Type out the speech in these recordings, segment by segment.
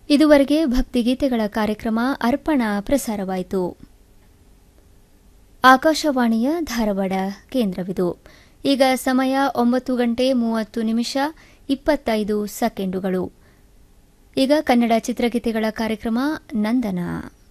ಇದುವರೆಗೆ ಭಕ್ತಿಗೀತೆಗಳ ಕಾರ್ಯಕ್ರಮ ಅರ್ಪಣ ಪ್ರಸಾರವಾಯಿತು ಆಕಾಶವಾಣಿಯ ಧಾರವಾಡ ಕೇಂದ್ರವಿದು ಈಗ ಸಮಯ ಒಂಬತ್ತು ಗಂಟೆ ಮೂವತ್ತು ನಿಮಿಷ ಇಪ್ಪತ್ತೈದು ಸೆಕೆಂಡುಗಳು ಈಗ ಕನ್ನಡ ಚಿತ್ರಗೀತೆಗಳ ಕಾರ್ಯಕ್ರಮ ನಂದನ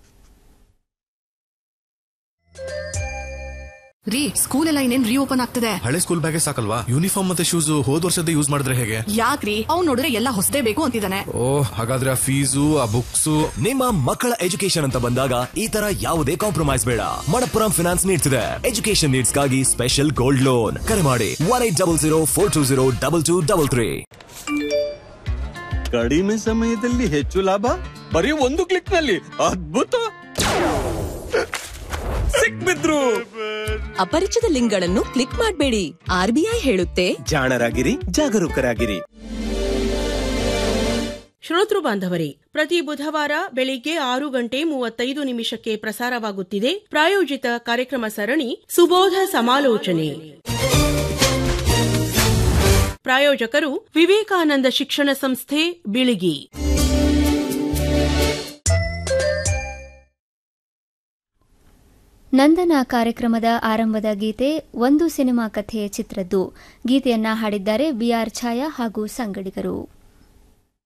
ರೀ ಸ್ಕೂಲ್ ಎಲ್ಲ ಇನ್ನೇನ್ ರೀಓಪನ್ ಆಗ್ತಿದೆ ಹಳೆ ಸ್ಕೂಲ್ ಬ್ಯಾಗೇ ಸಾಕಲ್ವಾ ಯೂನಿಫಾರ್ಮ್ ಮತ್ತೆ ಶೂಸ್ ಹೋದ್ ವರ್ಷದ ಯೂಸ್ ಮಾಡಿದ್ರೆ ಹೇಗೆ ಯಾಕ್ರಿ ಅವ್ನ್ ನೋಡಿದ್ರೆ ಎಲ್ಲ ಹೊಸದೇ ಬೇಕು ಅಂತಿದ್ದಾನೆ ಓ ಹಾಗಾದ್ರೆ ಆ ಫೀಸು ಆ ಬುಕ್ಸ್ ನಿಮ್ಮ ಮಕ್ಕಳ ಎಜುಕೇಶನ್ ಅಂತ ಬಂದಾಗ ಈ ತರ ಯಾವುದೇ ಕಾಂಪ್ರಮೈಸ್ ಬೇಡ ಮಣಪ್ಪುರಂ ಫಿನಾನ್ಸ್ ನೀಡ್ಸ್ ಇದೆ ಎಜುಕೇಶನ್ ನೀಡ್ಸ್ ಗಾಗಿ ಸ್ಪೆಷಲ್ ಗೋಲ್ಡ್ ಲೋನ್ ಕರೆ ಮಾಡಿ one eight double zero four two zero double two double three ಕಡಿಮೆ ಸಮಯದಲ್ಲಿ ಹೆಚ್ಚು ಲಾಭ ಬರೀ ಒಂದು ಕ್ಲಿಕ್ ನಲ್ಲಿ ಅದ್ಭುತ ಸಿಕ್ಬಿದ್ರು ಅಪರಿಚಿತ ಲಿಂಕ್ಗಳನ್ನು ಕ್ಲಿಕ್ ಮಾಡಬೇಡಿ ಆರ್ಬಿಐ ಹೇಳುತ್ತೆ ಜಾಣರಾಗಿರಿ ಜಾಗರೂಕರಾಗಿರಿ ಶ್ರೋತೃ ಬಾಂಧವರೇ ಪ್ರತಿ ಬುಧವಾರ ಬೆಳಿಗ್ಗೆ ಆರು ಗಂಟೆ ಮೂವತ್ತೈದು ನಿಮಿಷಕ್ಕೆ ಪ್ರಸಾರವಾಗುತ್ತಿದೆ ಪ್ರಾಯೋಜಿತ ಕಾರ್ಯಕ್ರಮ ಸರಣಿ ಸುಬೋಧ ಸಮಾಲೋಚನೆ ಪ್ರಾಯೋಜಕರು ವಿವೇಕಾನಂದ ಶಿಕ್ಷಣ ಸಂಸ್ಥೆ ಬಿಳಿಗಿ ನಂದನ ಕಾರ್ಯಕ್ರಮದ ಆರಂಭದ ಗೀತೆ ಒಂದು ಸಿನಿಮಾ ಕಥೆಯ ಚಿತ್ರದ್ದು ಗೀತೆಯನ್ನ ಹಾಡಿದ್ದಾರೆ ಬಿಆರ್ ಛಾಯಾ ಹಾಗೂ ಸಂಗಡಿಗರು